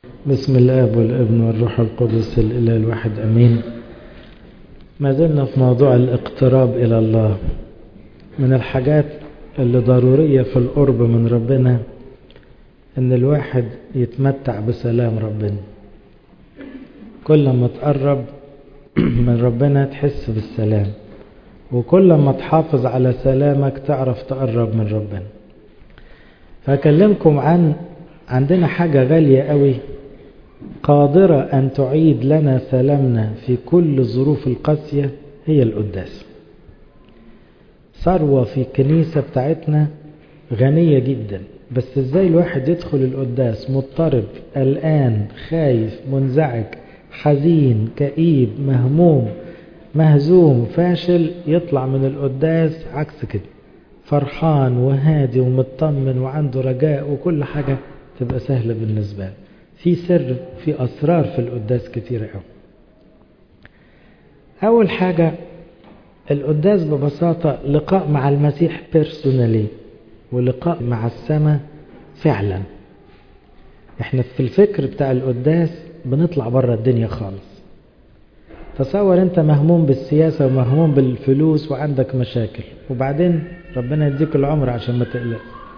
بسم الاب والابن والروح القدس الاله الواحد امين ما زلنا في موضوع الاقتراب الى الله من الحاجات اللي ضروريه في القرب من ربنا ان الواحد يتمتع بسلام ربنا كل ما تقرب من ربنا تحس بالسلام وكل ما تحافظ على سلامك تعرف تقرب من ربنا فأكلمكم عن عندنا حاجة غالية قوي قادرة أن تعيد لنا سلامنا في كل الظروف القاسية هي القداس ثروة في الكنيسة بتاعتنا غنية جدا بس ازاي الواحد يدخل القداس مضطرب قلقان خايف منزعج حزين كئيب مهموم مهزوم فاشل يطلع من القداس عكس كده فرحان وهادي ومطمن وعنده رجاء وكل حاجة تبقى سهلة بالنسبة له في سر في أسرار في القداس كتيرة قوي أول حاجة القداس ببساطة لقاء مع المسيح بيرسونالي ولقاء مع السماء فعلا احنا في الفكر بتاع القداس بنطلع بره الدنيا خالص تصور انت مهموم بالسياسة ومهموم بالفلوس وعندك مشاكل وبعدين ربنا يديك العمر عشان ما تقلق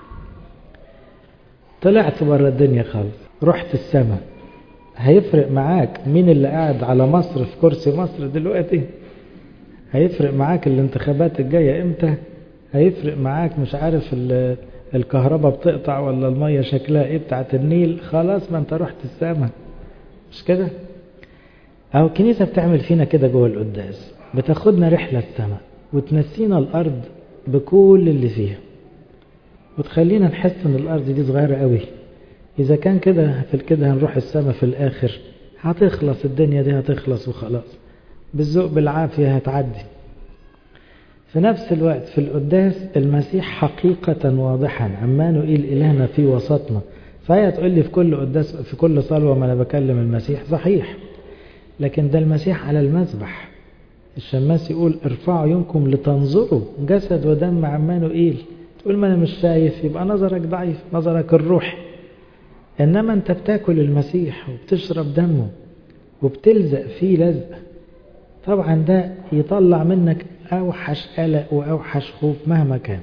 طلعت بره الدنيا خالص رحت السماء هيفرق معاك مين اللي قاعد على مصر في كرسي مصر دلوقتي هيفرق معاك الانتخابات الجاية امتى هيفرق معاك مش عارف الكهرباء بتقطع ولا المية شكلها ايه بتاعت النيل خلاص ما انت رحت السماء مش كده أو الكنيسة بتعمل فينا كده جوه القداس بتاخدنا رحلة السماء وتنسينا الأرض بكل اللي فيها وتخلينا نحس إن الأرض دي صغيرة قوي إذا كان كده في كده هنروح السماء في الآخر هتخلص الدنيا دي هتخلص وخلاص بالذوق بالعافية هتعدي في نفس الوقت في القداس المسيح حقيقة واضحا عمانوئيل إلهنا في وسطنا فهي تقول لي في كل قداس في كل صلوة ما أنا بكلم المسيح صحيح لكن ده المسيح على المذبح الشماس يقول ارفعوا عيونكم لتنظروا جسد ودم عمانوئيل تقول ما انا مش شايف يبقى نظرك ضعيف نظرك الروح انما انت بتاكل المسيح وبتشرب دمه وبتلزق فيه لزق طبعا ده يطلع منك اوحش قلق واوحش خوف مهما كان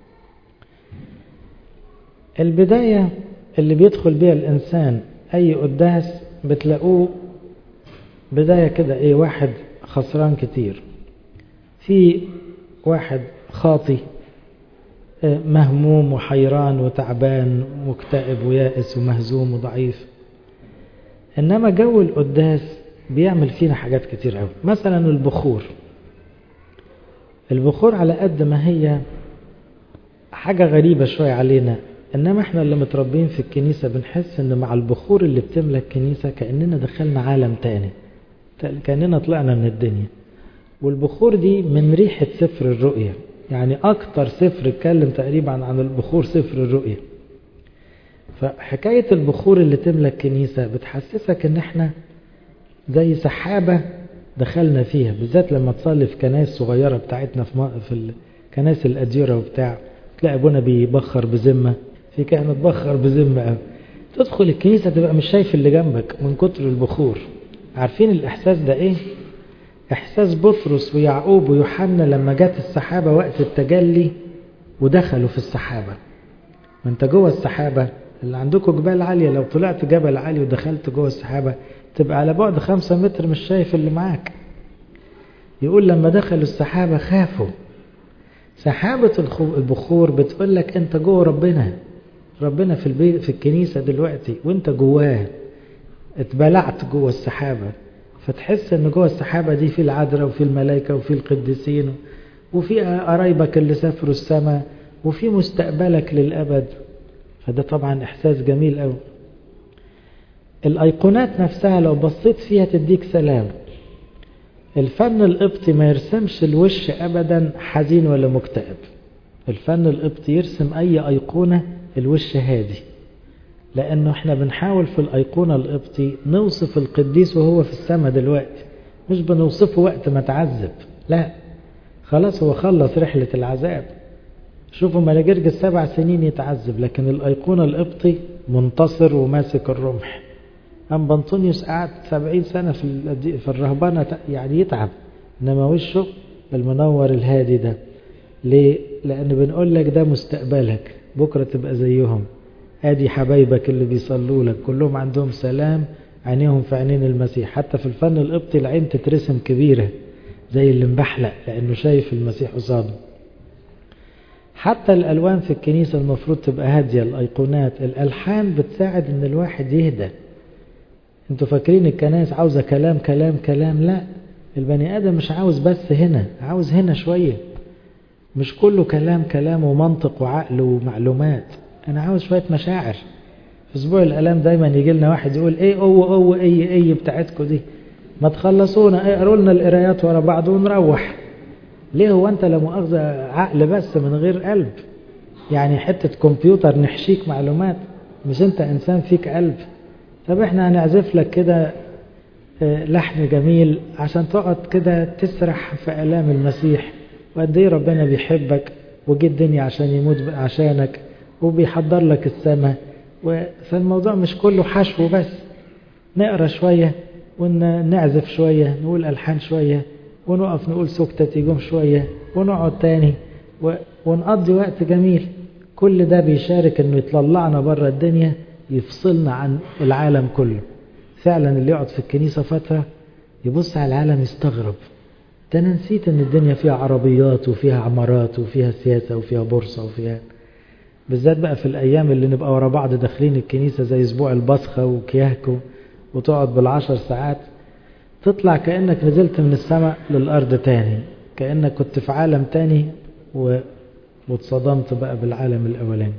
البداية اللي بيدخل بيها الانسان اي قداس بتلاقوه بداية كده ايه واحد خسران كتير في واحد خاطي مهموم وحيران وتعبان مكتئب ويائس ومهزوم وضعيف انما جو القداس بيعمل فينا حاجات كتير قوي مثلا البخور البخور على قد ما هي حاجة غريبة شوية علينا انما احنا اللي متربين في الكنيسة بنحس ان مع البخور اللي بتملى الكنيسة كأننا دخلنا عالم تاني كأننا طلعنا من الدنيا والبخور دي من ريحة سفر الرؤية يعني أكتر سفر اتكلم تقريبا عن البخور سفر الرؤية فحكاية البخور اللي تملى الكنيسة بتحسسك ان احنا زي سحابة دخلنا فيها بالذات لما تصلي في كنائس صغيرة بتاعتنا في, في كنائس الأديرة وبتاع تلاقي ابونا بيبخر بذمة في كهنة تبخر بذمة تدخل الكنيسة تبقى مش شايف اللي جنبك من كتر البخور عارفين الإحساس ده إيه؟ إحساس بطرس ويعقوب ويوحنا لما جت السحابة وقت التجلي ودخلوا في السحابة ما أنت جوه السحابة اللي عندكم جبال عالية لو طلعت جبل عالي ودخلت جوه السحابة تبقى على بعد خمسة متر مش شايف اللي معاك يقول لما دخلوا السحابة خافوا سحابة البخور بتقول لك أنت جوه ربنا ربنا في البيت في الكنيسة دلوقتي وأنت جواه اتبلعت جوه السحابة فتحس ان جوه السحابة دي في العذراء وفي الملائكة وفي القديسين وفي قرايبك اللي سافروا السماء وفي مستقبلك للأبد فده طبعا إحساس جميل قوي الأيقونات نفسها لو بصيت فيها تديك سلام الفن القبطي ما يرسمش الوش أبدا حزين ولا مكتئب الفن القبطي يرسم أي أيقونة الوش هادي لأنه احنا بنحاول في الأيقونة القبطي نوصف القديس وهو في السماء دلوقتي مش بنوصفه وقت ما تعذب لا خلاص هو خلص رحلة العذاب شوفوا ملاجرج سبع سنين يتعذب لكن الأيقونة القبطي منتصر وماسك الرمح أم بنطونيوس قعد سبعين سنة في في الرهبنة يعني يتعب إنما وشه المنور الهادي ده ليه؟ لأن بنقول لك ده مستقبلك بكرة تبقى زيهم ادي حبايبك اللي بيصلوا لك كلهم عندهم سلام عينيهم في عينين المسيح حتى في الفن القبطي العين تترسم كبيرة زي اللي مبحلق لأنه شايف المسيح قصاده حتى الألوان في الكنيسة المفروض تبقى هادية الأيقونات الألحان بتساعد إن الواحد يهدى انتوا فاكرين الكنائس عاوزة كلام كلام كلام لا البني آدم مش عاوز بس هنا عاوز هنا شوية مش كله كلام كلام ومنطق وعقل ومعلومات أنا عاوز شوية مشاعر في أسبوع الألام دايما يجي لنا واحد يقول إيه أو أو إيه إيه بتاعتكم دي ما تخلصونا اقروا لنا القرايات ورا بعض ونروح ليه هو أنت لا مؤاخذة عقل بس من غير قلب يعني حتة كمبيوتر نحشيك معلومات مش أنت إنسان فيك قلب طب إحنا هنعزف لك كده لحن جميل عشان تقعد كده تسرح في آلام المسيح وقد ايه ربنا بيحبك وجه الدنيا عشان يموت عشانك وبيحضر لك السماء فالموضوع مش كله حشو بس نقرا شوية ونعزف شوية نقول ألحان شوية ونقف نقول سكتة يقوم شوية ونقعد تاني ونقضي وقت جميل كل ده بيشارك انه يطلعنا بره الدنيا يفصلنا عن العالم كله فعلا اللي يقعد في الكنيسة فترة يبص على العالم يستغرب ده انا نسيت ان الدنيا فيها عربيات وفيها عمارات وفيها سياسة وفيها بورصة وفيها بالذات بقى في الايام اللي نبقى ورا بعض داخلين الكنيسة زي اسبوع البصخة وكياكو وتقعد بالعشر ساعات تطلع كأنك نزلت من السماء للأرض تاني كأنك كنت في عالم تاني و... واتصدمت بقى بالعالم الأولاني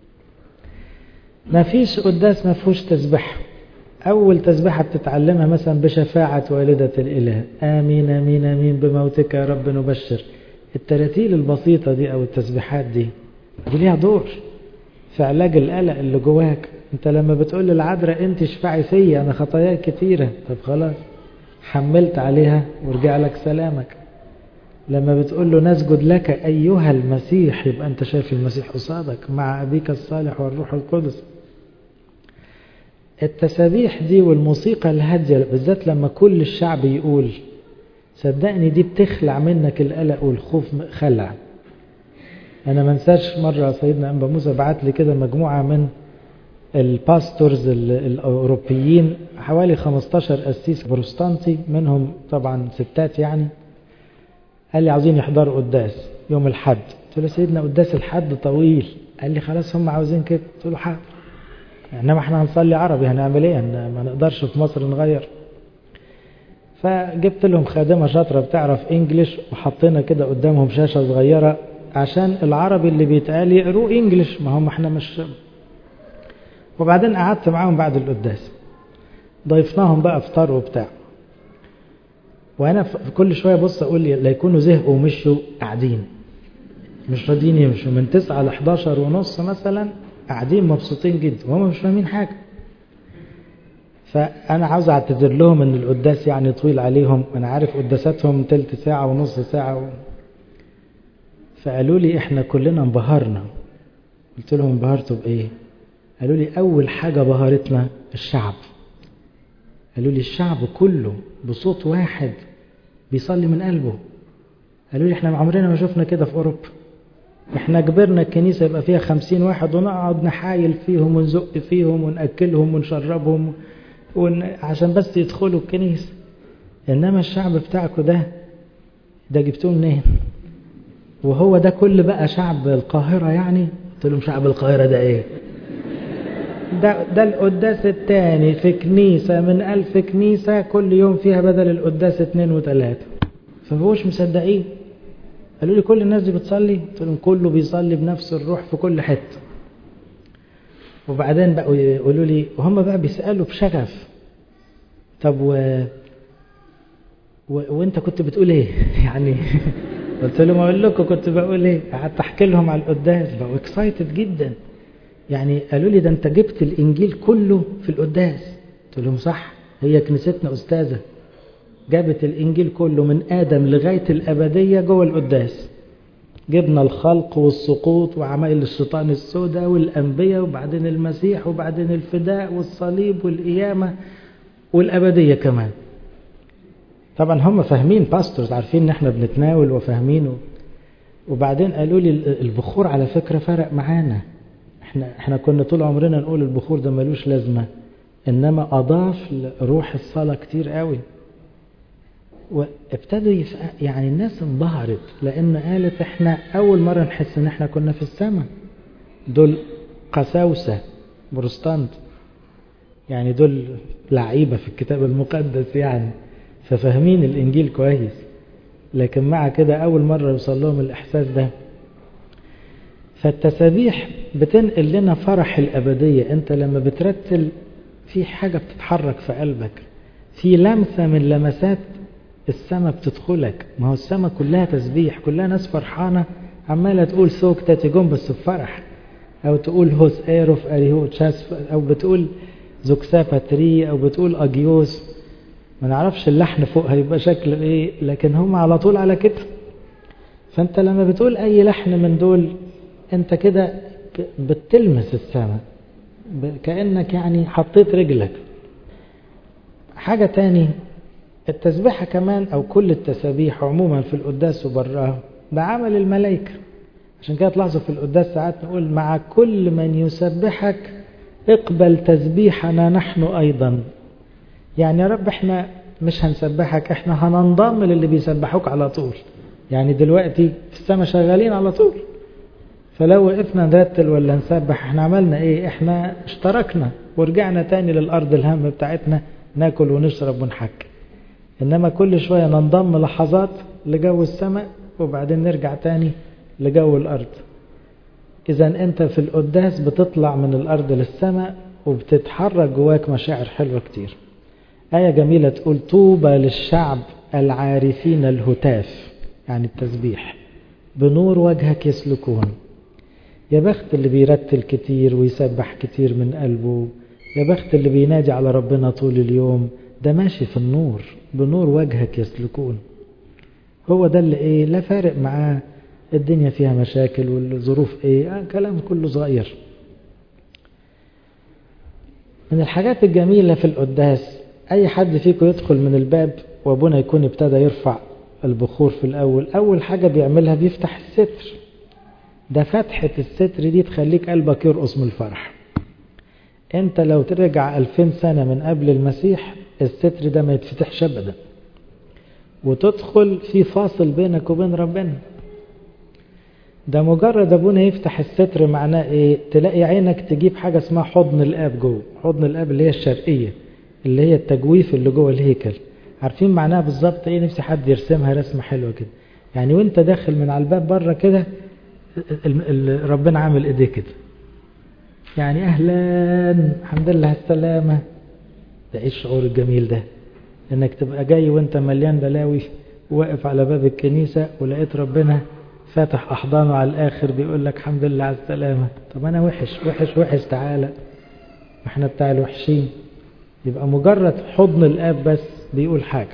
ما فيش قداس ما فيهوش تسبيح أول تسبيحة بتتعلمها مثلا بشفاعة والدة الإله آمين آمين آمين بموتك يا رب نبشر التراتيل البسيطة دي أو التسبيحات دي دي ليها دور في علاج القلق اللي جواك انت لما بتقول للعذراء انت اشفعي فيا انا خطاياي كتيرة طب خلاص حملت عليها ورجع لك سلامك لما بتقول له نسجد لك ايها المسيح يبقى انت شايف المسيح قصادك مع ابيك الصالح والروح القدس التسابيح دي والموسيقى الهادية بالذات لما كل الشعب يقول صدقني دي بتخلع منك القلق والخوف خلع انا ما انساش مرة سيدنا انبا موسى بعت لي كده مجموعة من الباستورز الاوروبيين حوالي 15 قسيس بروستانتي منهم طبعا ستات يعني قال لي عاوزين يحضروا قداس يوم الحد قلت له سيدنا قداس الحد طويل قال لي خلاص هم عاوزين كده قلت له حاضر انما احنا هنصلي عربي هنعمل ايه ما نقدرش في مصر نغير فجبت لهم خادمه شاطره بتعرف انجليش وحطينا كده قدامهم شاشه صغيره عشان العربي اللي بيتقال يقروه انجليش ما هم احنا مش وبعدين قعدت معاهم بعد القداس ضيفناهم بقى افطار وبتاع وانا في كل شويه بص اقول لا يكونوا زهقوا ومشوا قاعدين مش راضيين يمشوا من 9 ل 11 ونص مثلا قاعدين مبسوطين جدا وهم مش فاهمين حاجه فانا عاوز اعتذر لهم ان القداس يعني طويل عليهم انا عارف قداساتهم تلت ساعه ونص ساعه و... فقالوا لي احنا كلنا انبهرنا قلت لهم انبهرتوا بايه قالوا لي اول حاجه بهرتنا الشعب قالوا لي الشعب كله بصوت واحد بيصلي من قلبه قالوا لي احنا عمرنا ما شفنا كده في اوروبا احنا كبرنا الكنيسة يبقى فيها خمسين واحد ونقعد نحايل فيهم ونزق فيهم ونأكلهم ونشربهم ون... عشان بس يدخلوا الكنيسة انما الشعب بتاعكم ده ده جبتوه منين وهو ده كل بقى شعب القاهرة يعني قلت لهم شعب القاهرة ده ايه ده, ده القداس الثاني في كنيسة من ألف كنيسة كل يوم فيها بدل القداس اثنين وثلاثة فمبقوش مصدقين قالوا لي كل الناس دي بتصلي قلت لهم كله بيصلي بنفس الروح في كل حتة وبعدين بقوا يقولوا لي وهم بقى بيسألوا بشغف طب و... و... وانت كنت بتقول ايه يعني قلت لهم اقول لكم كنت بقول ايه قعدت احكي لهم على القداس بقوا اكسايتد جدا يعني قالوا لي ده انت جبت الانجيل كله في القداس قلت لهم صح هي كنيستنا استاذه جابت الانجيل كله من ادم لغايه الابديه جوه القداس جبنا الخلق والسقوط وعمايل الشيطان السوداء والانبياء وبعدين المسيح وبعدين الفداء والصليب والقيامه والأبدية كمان طبعا هم فاهمين باستورز عارفين ان احنا بنتناول وفاهمين وبعدين قالوا لي البخور على فكرة فرق معانا احنا احنا كنا طول عمرنا نقول البخور ده ملوش لازمة انما اضاف روح الصلاة كتير قوي وابتدوا يعني الناس انبهرت لان قالت احنا اول مرة نحس ان احنا كنا في السماء دول قساوسة بروستانت يعني دول لعيبة في الكتاب المقدس يعني ففاهمين الانجيل كويس لكن مع كده اول مرة يوصل لهم الاحساس ده فالتسابيح بتنقل لنا فرح الابدية انت لما بترتل في حاجة بتتحرك في قلبك في لمسة من لمسات السماء بتدخلك ما هو السماء كلها تسبيح كلها ناس فرحانة عمالة تقول سوك تاتيجون بس بفرح او تقول هوس ايروف اريهو تشاس او بتقول زوكسا باتري او بتقول اجيوس ما نعرفش اللحن فوق هيبقى شكله ايه لكن هم على طول على كده فانت لما بتقول اي لحن من دول انت كده بتلمس السماء كأنك يعني حطيت رجلك حاجة تاني التسبيحة كمان او كل التسابيح عموما في القداس وبراه ده عمل الملائكة عشان كده تلاحظوا في القداس ساعات نقول مع كل من يسبحك اقبل تسبيحنا نحن ايضا يعني يا رب احنا مش هنسبحك احنا هننضم للي بيسبحوك على طول يعني دلوقتي في السماء شغالين على طول فلو وقفنا نرتل ولا نسبح احنا عملنا ايه احنا اشتركنا ورجعنا تاني للارض الهم بتاعتنا ناكل ونشرب ونحك انما كل شوية ننضم لحظات لجو السماء وبعدين نرجع تاني لجو الارض اذا انت في القداس بتطلع من الارض للسماء وبتتحرك جواك مشاعر حلوة كتير آية جميلة تقول طوبى للشعب العارفين الهتاف يعني التسبيح بنور وجهك يسلكون يا بخت اللي بيرتل كتير ويسبح كتير من قلبه يا بخت اللي بينادي على ربنا طول اليوم ده ماشي في النور بنور وجهك يسلكون هو ده اللي ايه لا فارق معاه الدنيا فيها مشاكل والظروف ايه آه كلام كله صغير من الحاجات الجميلة في القداس اي حد فيكم يدخل من الباب وابونا يكون ابتدى يرفع البخور في الاول اول حاجة بيعملها بيفتح الستر ده فتحة الستر دي تخليك قلبك يرقص من الفرح انت لو ترجع الفين سنة من قبل المسيح الستر ده ما يتفتحش ابدا وتدخل في فاصل بينك وبين ربنا ده مجرد ابونا يفتح الستر معناه ايه تلاقي عينك تجيب حاجة اسمها حضن الاب جوه حضن الاب اللي هي الشرقية اللي هي التجويف اللي جوه الهيكل عارفين معناها بالظبط ايه نفسي حد يرسمها رسمة حلوة كده يعني وانت داخل من على الباب بره كده ربنا عامل ايديه كده يعني اهلا الحمد لله على السلامة ده ايه الشعور الجميل ده انك تبقى جاي وانت مليان بلاوي واقف على باب الكنيسة ولقيت ربنا فاتح احضانه على الاخر بيقول لك الحمد لله على السلامة طب انا وحش وحش وحش تعالى احنا بتاع الوحشين يبقى مجرد حضن الاب بس بيقول حاجة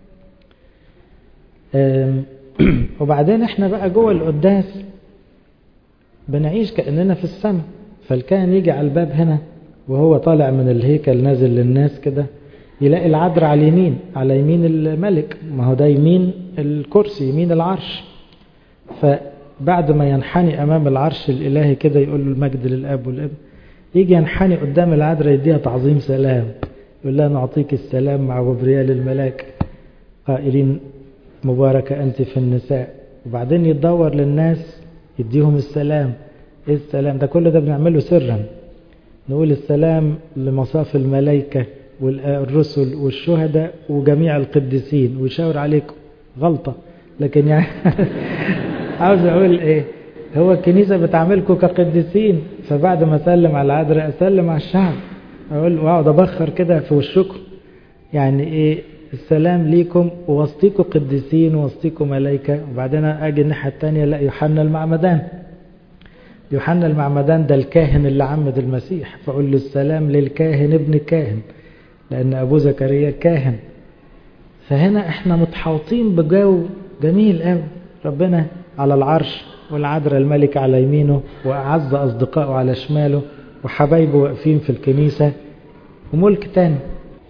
وبعدين احنا بقى جوه القداس بنعيش كأننا في السماء فالكاهن يجي على الباب هنا وهو طالع من الهيكل نازل للناس كده يلاقي العذر على اليمين على يمين الملك ما هو ده يمين الكرسي يمين العرش فبعد ما ينحني أمام العرش الإلهي كده يقول له المجد للأب والابن يجي ينحني قدام العذراء يديها تعظيم سلام يقول لها نعطيك السلام مع غبريال الملاك قائلين مباركة أنت في النساء وبعدين يتدور للناس يديهم السلام ايه السلام ده كل ده بنعمله سرا نقول السلام لمصاف الملائكة والرسل والشهداء وجميع القديسين ويشاور عليكم غلطة لكن يعني عاوز اقول ايه هو الكنيسة بتعاملكم كقديسين فبعد ما اسلم على العذراء اسلم على الشعب اقول واقعد ابخر كده في وشكم يعني ايه السلام ليكم ووسطيكم قديسين ووسطيكم ملائكة وبعدين اجي الناحية الثانية لا يوحنا المعمدان يوحنا المعمدان ده الكاهن اللي عمد المسيح فقول له السلام للكاهن ابن الكاهن لأن أبو زكريا كاهن فهنا احنا متحوطين بجو جميل قوي ربنا على العرش والعذراء الملك على يمينه وأعز أصدقائه على شماله وحبايبه واقفين في الكنيسة وملك تاني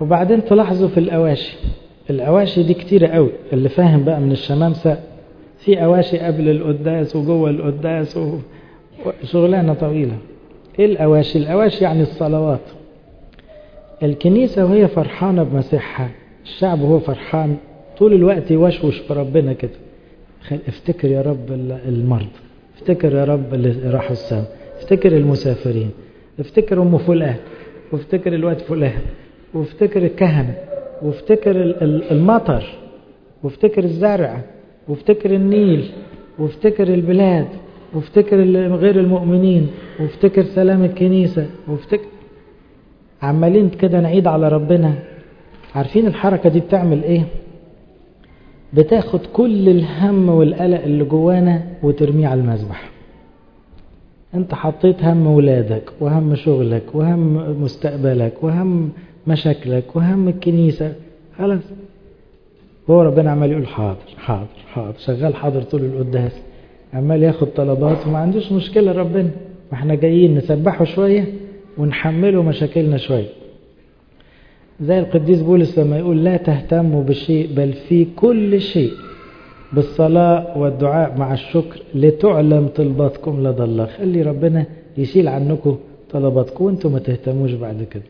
وبعدين تلاحظوا في الأواشي الأواشي دي كتيرة قوي اللي فاهم بقى من الشمامسة في أواشي قبل القداس وجوه القداس وشغلانة طويلة إيه الأواشي الأواشي يعني الصلوات الكنيسة وهي فرحانة بمسيحها الشعب وهو فرحان طول الوقت يوشوش في ربنا كده افتكر يا رب المرض افتكر يا رب اللي راحوا السما افتكر المسافرين افتكر ام فلان وافتكر الواد فلان وافتكر الكهنة وافتكر المطر وافتكر الزرع وافتكر النيل وافتكر البلاد وافتكر غير المؤمنين وافتكر سلام الكنيسة وافتكر عمالين كده نعيد على ربنا عارفين الحركة دي بتعمل ايه بتاخد كل الهم والقلق اللي جوانا وترميه على المذبح انت حطيت هم ولادك وهم شغلك وهم مستقبلك وهم مشاكلك وهم الكنيسة خلاص هو ربنا عمال يقول حاضر حاضر حاضر شغال حاضر طول القداس عمال ياخد طلبات وما عندوش مشكلة ربنا واحنا جايين نسبحه شوية ونحمله مشاكلنا شوية زي القديس بولس لما يقول لا تهتموا بشيء بل في كل شيء بالصلاة والدعاء مع الشكر لتعلم طلباتكم لدى الله خلي ربنا يشيل عنكم طلباتكم وانتم ما تهتموش بعد كده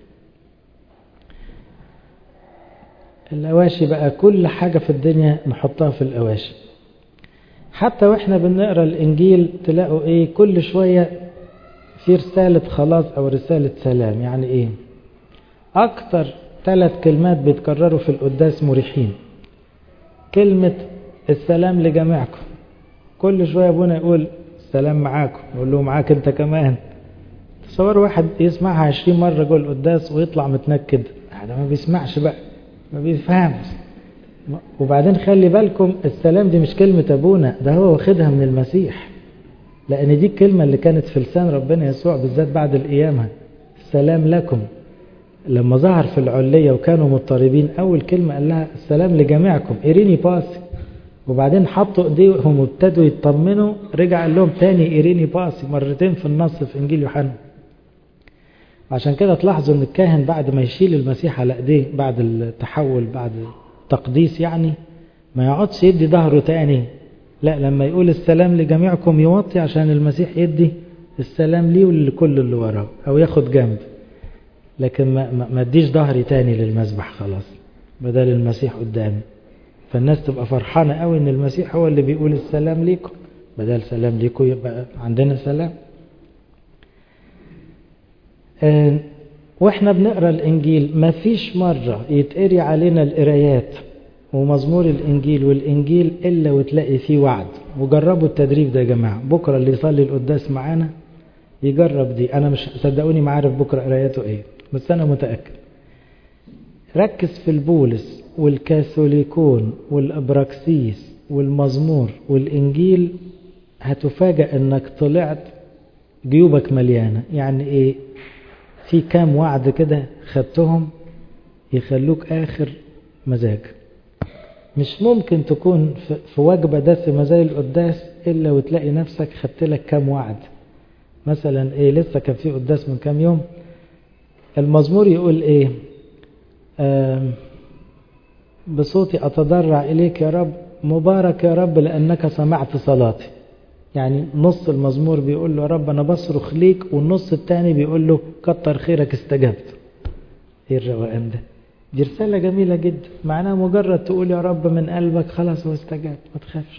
الأواشي بقى كل حاجة في الدنيا نحطها في الأواشي حتى واحنا بنقرا الإنجيل تلاقوا إيه كل شوية في رسالة خلاص أو رسالة سلام يعني إيه أكتر ثلاث كلمات بيتكرروا في القداس مريحين كلمة السلام لجميعكم كل شوية ابونا يقول السلام معاكم يقول له معاك انت كمان تصور واحد يسمعها عشرين مرة جوه القداس ويطلع متنكد هذا ما بيسمعش بقى ما بيفهمش وبعدين خلي بالكم السلام دي مش كلمة ابونا ده هو واخدها من المسيح لان دي الكلمة اللي كانت في لسان ربنا يسوع بالذات بعد القيامة السلام لكم لما ظهر في العلية وكانوا مضطربين أول كلمة قال لها السلام لجميعكم إيريني باسي وبعدين حطوا ايديهم وابتدوا يطمنوا رجع قال لهم تاني إيريني باسي مرتين في النص في إنجيل يوحنا عشان كده تلاحظوا ان الكاهن بعد ما يشيل المسيح على ايديه بعد التحول بعد التقديس يعني ما يقعدش يدي ظهره تاني لا لما يقول السلام لجميعكم يوطي عشان المسيح يدي السلام ليه ولكل اللي وراه او ياخد جنب لكن ما ما اديش ظهري تاني للمذبح خلاص بدل المسيح قدامي فالناس تبقى فرحانة قوي ان المسيح هو اللي بيقول السلام ليكم بدل سلام ليكم يبقى عندنا سلام اه واحنا بنقرا الانجيل ما فيش مرة يتقري علينا القرايات ومزمور الانجيل والانجيل الا وتلاقي فيه وعد وجربوا التدريب ده يا جماعة بكرة اللي يصلي القداس معانا يجرب دي انا مش صدقوني ما عارف بكرة قراياته ايه بس انا متأكد ركز في البولس والكاثوليكون والابراكسيس والمزمور والانجيل هتفاجأ انك طلعت جيوبك مليانة يعني ايه في كام وعد كده خدتهم يخلوك اخر مزاج مش ممكن تكون في وجبة دسمة زي القداس الا وتلاقي نفسك خدت لك كام وعد مثلا ايه لسه كان في قداس من كام يوم المزمور يقول ايه بصوتي أتضرع إليك يا رب مبارك يا رب لأنك سمعت صلاتي يعني نص المزمور بيقول له يا رب أنا بصرخ ليك والنص الثاني بيقول له كتر خيرك استجبت ايه الروقان ده دي رسالة جميلة جدا معناها مجرد تقول يا رب من قلبك خلاص هو استجاب ما تخافش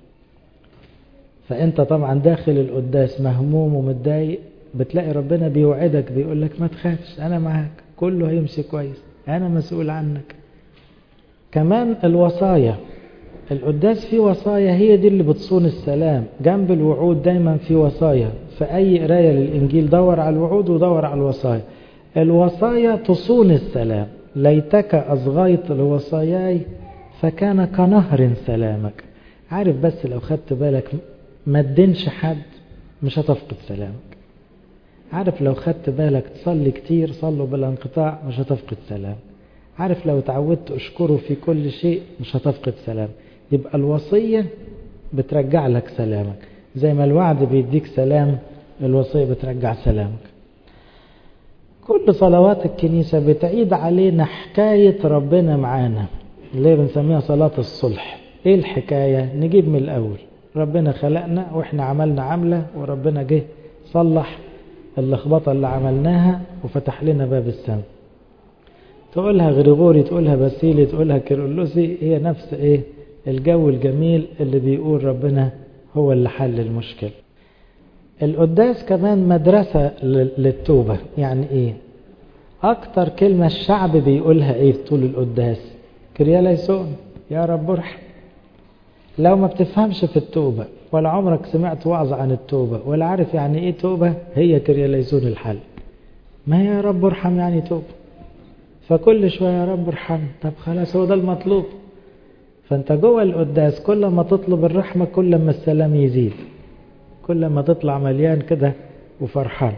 فأنت طبعا داخل القداس مهموم ومتضايق بتلاقي ربنا بيوعدك بيقول لك ما تخافش أنا معاك كله هيمشي كويس أنا مسؤول عنك كمان الوصايا القداس فيه وصايا هي دي اللي بتصون السلام جنب الوعود دايما في وصايا في أي قراية للإنجيل دور على الوعود ودور على الوصايا الوصايا تصون السلام ليتك أصغيت لوصاياي فكان كنهر سلامك عارف بس لو خدت بالك ما تدينش حد مش هتفقد سلامك عارف لو خدت بالك تصلي كتير صلوا بلا انقطاع مش هتفقد سلام عارف لو تعودت اشكره في كل شيء مش هتفقد سلام يبقى الوصية بترجع لك سلامك زي ما الوعد بيديك سلام الوصية بترجع سلامك كل صلوات الكنيسة بتعيد علينا حكاية ربنا معانا اللي بنسميها صلاة الصلح ايه الحكاية نجيب من الاول ربنا خلقنا واحنا عملنا عملة وربنا جه صلح اللخبطة اللي عملناها وفتح لنا باب السماء تقولها غريغوري تقولها باسيلي تقولها كيرلسي هي نفس ايه الجو الجميل اللي بيقول ربنا هو اللي حل المشكلة القداس كمان مدرسة للتوبة يعني ايه اكتر كلمة الشعب بيقولها ايه طول القداس كرياليسون يا رب ارحم لو ما بتفهمش في التوبة ولا عمرك سمعت وعظ عن التوبة ولا عارف يعني ايه توبة هي كرياليسون الحل ما يا رب ارحم يعني توبة فكل شوية يا رب ارحم طب خلاص هو ده المطلوب فانت جوه القداس كل ما تطلب الرحمة كل ما السلام يزيد كل ما تطلع مليان كده وفرحان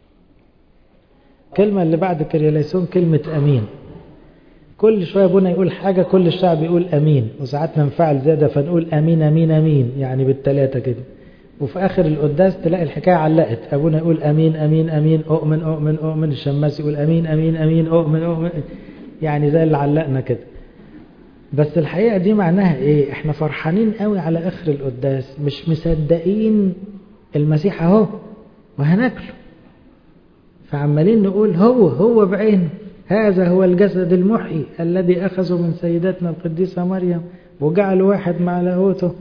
كلمة اللي بعد كرياليسون كلمة أمين كل شوية ابونا يقول حاجة كل الشعب يقول أمين وساعات ننفعل زيادة فنقول أمين أمين أمين يعني بالتلاتة كده وفي آخر القداس تلاقي الحكاية علقت أبونا يقول أمين أمين أمين أؤمن أؤمن أؤمن الشماس يقول أمين أمين أمين أؤمن أؤمن يعني زي اللي علقنا كده بس الحقيقة دي معناها إيه إحنا فرحانين قوي على آخر القداس مش مصدقين المسيح أهو وهناكله فعمالين نقول هو هو بعينه هذا هو الجسد المحيي الذي أخذه من سيدتنا القديسة مريم وجعل واحد مع لاهوته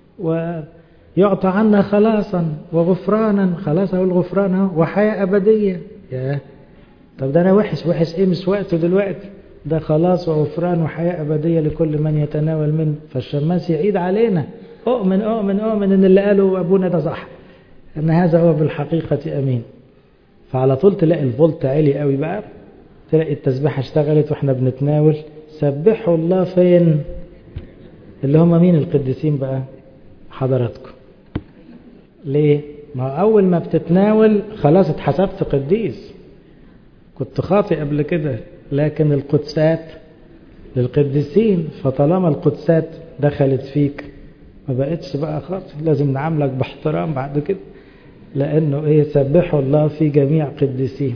ويعطى عنا خلاصا وغفرانا خلاص هو الغفران اهو وحياة أبدية يا طب ده أنا وحش وحش إيه مش وقته دلوقتي ده خلاص وغفران وحياة أبدية لكل من يتناول منه فالشماس يعيد علينا أؤمن أؤمن أؤمن إن اللي قاله أبونا ده صح أن هذا هو بالحقيقة أمين فعلى طول تلاقي الفولت عالي قوي بقى تلاقي التسبيحة اشتغلت واحنا بنتناول سبحوا الله فين اللي هم مين القديسين بقى حضراتكم ليه ما أول ما بتتناول خلاص اتحسبت قديس كنت خاطئ قبل كده لكن القدسات للقديسين فطالما القدسات دخلت فيك ما بقتش بقى خاطئ لازم نعاملك باحترام بعد كده لأنه إيه سبحوا الله في جميع قديسين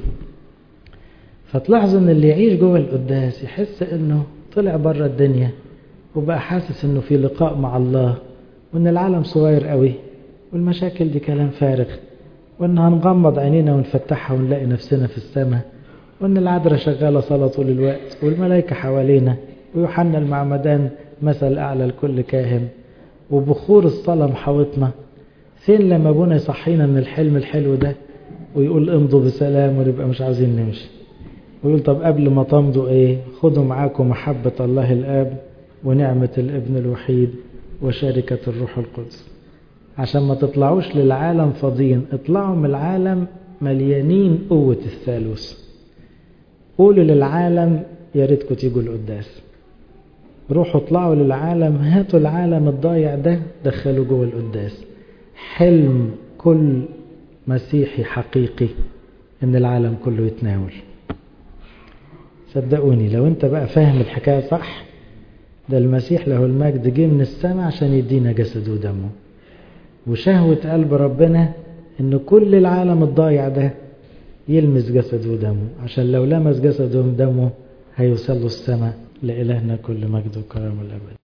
فتلاحظوا ان اللي يعيش جوه القداس يحس انه طلع بره الدنيا وبقى حاسس انه في لقاء مع الله وان العالم صغير قوي والمشاكل دي كلام فارغ وان هنغمض عينينا ونفتحها ونلاقي نفسنا في السماء وان العذراء شغاله صلاه طول الوقت والملائكه حوالينا ويوحنا المعمدان مثل اعلى لكل كاهن وبخور الصلاه محاوطنا فين لما ابونا يصحينا من الحلم الحلو ده ويقول امضوا بسلام ونبقى مش عاوزين نمشي ويقول طب قبل ما تمضوا ايه خدوا معاكم محبة الله الآب ونعمة الابن الوحيد وشركة الروح القدس عشان ما تطلعوش للعالم فاضيين اطلعوا من العالم مليانين قوة الثالوث قولوا للعالم يا ريتكم تيجوا القداس روحوا اطلعوا للعالم هاتوا العالم الضايع ده دخلوا جوه القداس حلم كل مسيحي حقيقي ان العالم كله يتناول صدقوني لو انت بقى فاهم الحكاية صح ده المسيح له المجد جه من السماء عشان يدينا جسده ودمه وشهوة قلب ربنا ان كل العالم الضايع ده يلمس جسده ودمه عشان لو لمس جسده ودمه هيوصلوا السماء لإلهنا كل مجد وكرم الأبد